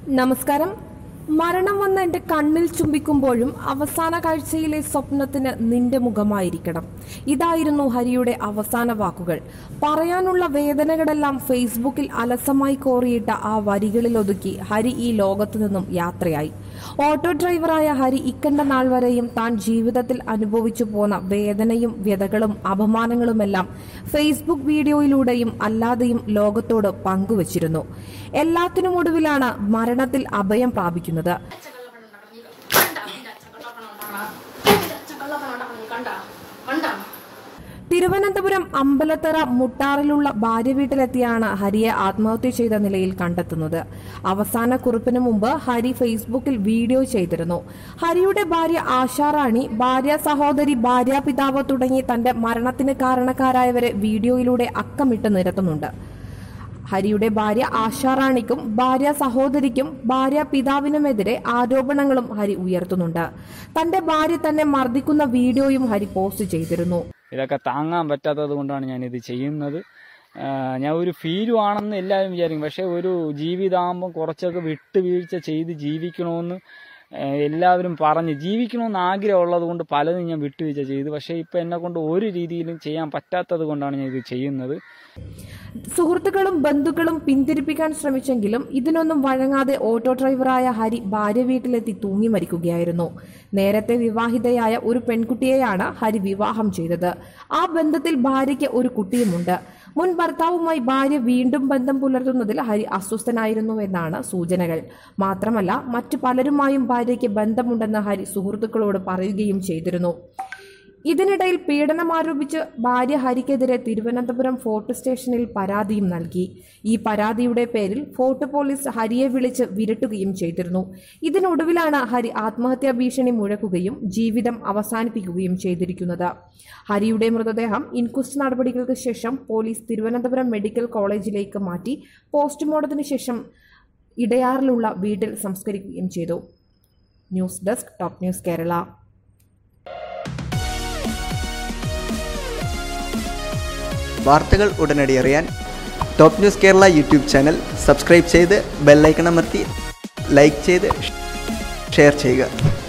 നമസ്കാരം മരണം വന്ന് എന്റെ കണ്ണിൽ ചുംബിക്കുമ്പോഴും അവസാന കാഴ്ചയിലെ സ്വപ്നത്തിന് നിന്റെ മുഖമായിരിക്കണം ഇതായിരുന്നു ഹരിയുടെ അവസാന വാക്കുകൾ പറയാനുള്ള വേദനകളെല്ലാം ഫേസ്ബുക്കിൽ അലസമായി കോറിയിട്ട ആ വരികളിൽ ഒതുക്കി ഹരി ഈ ലോകത്തു നിന്നും യാത്രയായി ഓട്ടോ ഡ്രൈവറായ ഹരി ഇക്കണ്ട നാൾ വരെയും താൻ ജീവിതത്തിൽ അനുഭവിച്ചു പോന്ന വേദനയും വ്യതകളും അപമാനങ്ങളുമെല്ലാം ഫേസ്ബുക്ക് വീഡിയോയിലൂടെയും അല്ലാതെയും ലോകത്തോട് പങ്കുവച്ചിരുന്നു എല്ലാത്തിനും ഒടുവിലാണ് മരണത്തിൽ അഭയം പ്രാപിക്കുന്നത് തിരുവനന്തപുരം അമ്പലത്തറ മുട്ടാറിലുള്ള ഭാര്യ വീട്ടിലെത്തിയാണ് ഹരിയെ ആത്മഹത്യ ചെയ്ത നിലയിൽ കണ്ടെത്തുന്നത് അവസാന കുറിപ്പിന് മുമ്പ് ഹരി ഫേസ്ബുക്കിൽ വീഡിയോ ചെയ്തിരുന്നു ഹരിയുടെ ഭാര്യ ആശാറാണി ഭാര്യ സഹോദരി ഭാര്യാപിതാവ് തുടങ്ങി തന്റെ മരണത്തിന് കാരണക്കാരായവരെ വീഡിയോയിലൂടെ അക്കമിട്ട് നിരത്തുന്നുണ്ട് ഹരിയുടെ ഭാര്യ ആശാറാണിക്കും ഭാര്യ സഹോദരിക്കും ഭാര്യ പിതാവിനുമെതിരെ ആരോപണങ്ങളും ഹരി ഉയർത്തുന്നുണ്ട് തന്റെ ഭാര്യ തന്നെ മർദ്ദിക്കുന്ന വീഡിയോയും ഹരി പോസ്റ്റ് ചെയ്തിരുന്നു ഇതൊക്കെ താങ്ങാൻ പറ്റാത്തത് കൊണ്ടാണ് ഞാനിത് ചെയ്യുന്നത് ആ, ഞാൻ ഒരു ഫീലുവാണെന്ന് എല്ലാവരും വിചാരിക്കും പക്ഷേ ഒരു ജീവിതമാകുമ്പോൾ കുറച്ചൊക്കെ വിട്ടുവീഴ്ച ചെയ്ത് ജീവിക്കണമെന്ന് ആ, എല്ലാവരും പറഞ്ഞ് ജീവിക്കണമെന്ന് ആഗ്രഹമുള്ളത് കൊണ്ട് പലതും ഞാൻ വിട്ടുവീഴ്ച ചെയ്തു പക്ഷേ ഇപ്പം എന്നെ കൊണ്ട് ഒരു രീതിയിലും ചെയ്യാൻ പറ്റാത്തത് കൊണ്ടാണ് ഞാൻ ഇത് ചെയ്യുന്നത് സുഹൃത്തുക്കളും ബന്ധുക്കളും പിന്തിരിപ്പിക്കാൻ ശ്രമിച്ചെങ്കിലും ഇതിനൊന്നും വഴങ്ങാതെ ഓട്ടോ ഡ്രൈവറായ ഹരി ഭാര്യ വീട്ടിലെത്തി തൂങ്ങി മരിക്കുകയായിരുന്നു നേരത്തെ വിവാഹിതയായ ഒരു പെൺകുട്ടിയെയാണ് ഹരി വിവാഹം ചെയ്തത് ആ ബന്ധത്തിൽ ഭാര്യയ്ക്ക് ഒരു കുട്ടിയുമുണ്ട് മുൻ ഭർത്താവുമായി ഭാര്യ വീണ്ടും ബന്ധം പുലർത്തുന്നതിൽ ഹരി അസ്വസ്ഥനായിരുന്നുവെന്നാണ് സൂചനകൾ മാത്രമല്ല മറ്റു പലരുമായും ഭാര്യയ്ക്ക് ബന്ധമുണ്ടെന്ന് ഹരി സുഹൃത്തുക്കളോട് പറയുകയും ചെയ്തിരുന്നു ഇതിനിടയിൽ പീഡനം ആരോപിച്ച് ഭാര്യ ഹരിക്കെതിരെ തിരുവനന്തപുരം ഫോർട്ട് സ്റ്റേഷനിൽ പരാതിയും നൽകി ഈ പരാതിയുടെ പേരിൽ ഫോർട്ട് പോലീസ് ഹരിയെ വിളിച്ച് വിരട്ടുകയും ചെയ്തിരുന്നു ഇതിനൊടുവിലാണ് ഹരി ആത്മഹത്യാ ഭീഷണി മുഴക്കുകയും ജീവിതം അവസാനിപ്പിക്കുകയും ചെയ്തിരിക്കുന്നത് ഹരിയുടെ മൃതദേഹം ഇൻക്വസ്റ്റ് നടപടികൾക്ക് ശേഷം പോലീസ് തിരുവനന്തപുരം മെഡിക്കൽ കോളേജിലേക്ക് മാറ്റി പോസ്റ്റ്മോർട്ടത്തിന് ശേഷം ഇടയാറിലുള്ള വീട്ടിൽ സംസ്കരിക്കുകയും ചെയ്തു news desk top news Kerala വാർത്തകൾ ഉടനടി അറിയാൻ top news Kerala YouTube channel subscribe ചെയ്ത് ബെല്ലൈക്കൺ അമർത്തി ലൈക്ക് ചെയ്ത് ഷെയർ ചെയ്യുക